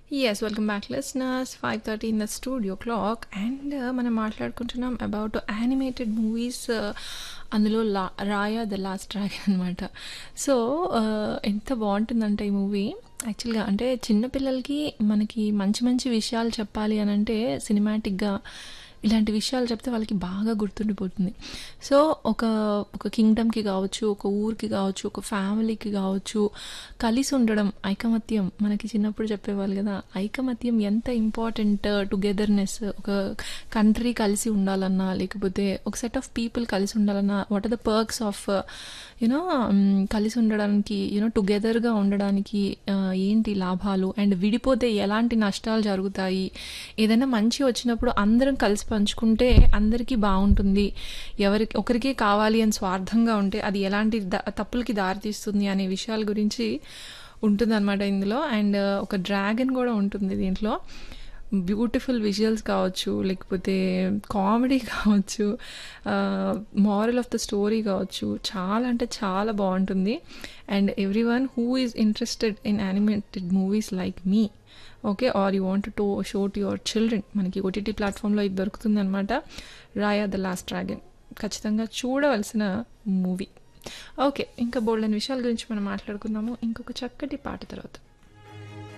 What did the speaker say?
yes welcome back listeners five thirty in the studio clock and మనం మాట్లాడుకుంటున్నాం about animated movies అందులో లా Raya the last dragon అనమాట so ఎంత బాగుంటుందంటే ఈ మూవీ యాక్చువల్గా అంటే చిన్నపిల్లలకి మనకి మంచి మంచి విషయాలు చెప్పాలి అని అంటే సినిమాటిక్గా ఇలాంటి విషయాలు చెప్తే వాళ్ళకి బాగా గుర్తుండిపోతుంది సో ఒక ఒక కింగ్డమ్కి కావచ్చు ఒక ఊరికి కావచ్చు ఒక ఫ్యామిలీకి కావచ్చు కలిసి ఉండడం ఐకమత్యం మనకి చిన్నప్పుడు చెప్పేవాళ్ళు కదా ఐకమత్యం ఎంత ఇంపార్టెంట్ టుగెదర్నెస్ ఒక కంట్రీ కలిసి ఉండాలన్నా లేకపోతే ఒక సెట్ ఆఫ్ పీపుల్ కలిసి ఉండాలన్నా what are the perks of you know కలిసి ఉండడానికి యూనో టుగెదర్గా ఉండడానికి ఏంటి లాభాలు అండ్ విడిపోతే ఎలాంటి నష్టాలు జరుగుతాయి ఏదైనా మంచి వచ్చినప్పుడు అందరం కలిసి పంచుకుంటే అందరికీ బాగుంటుంది ఎవరికి ఒకరికే కావాలి అని స్వార్థంగా ఉంటే అది ఎలాంటి తప్పులకి దారితీస్తుంది అనే విషయాల గురించి ఉంటుందన్నమాట ఇందులో అండ్ ఒక డ్రాగన్ కూడా ఉంటుంది దీంట్లో బ్యూటిఫుల్ విజువల్స్ కావచ్చు లేకపోతే కామెడీ కావచ్చు మారల్ ఆఫ్ ద స్టోరీ కావచ్చు చాలా అంటే చాలా బాగుంటుంది and every one who is interested in animated movies like me okay are you want to show to your children మనకి ఓటీటీ ప్లాట్ఫామ్లో ఇది దొరుకుతుంది అనమాట రాయా ద లాస్ట్ డ్రాగన్ ఖచ్చితంగా చూడవలసిన మూవీ ఓకే ఇంకా బోల్డెన్ విషయాల గురించి మనం మాట్లాడుకుందాము ఇంకొక చక్కటి పాట తర్వాత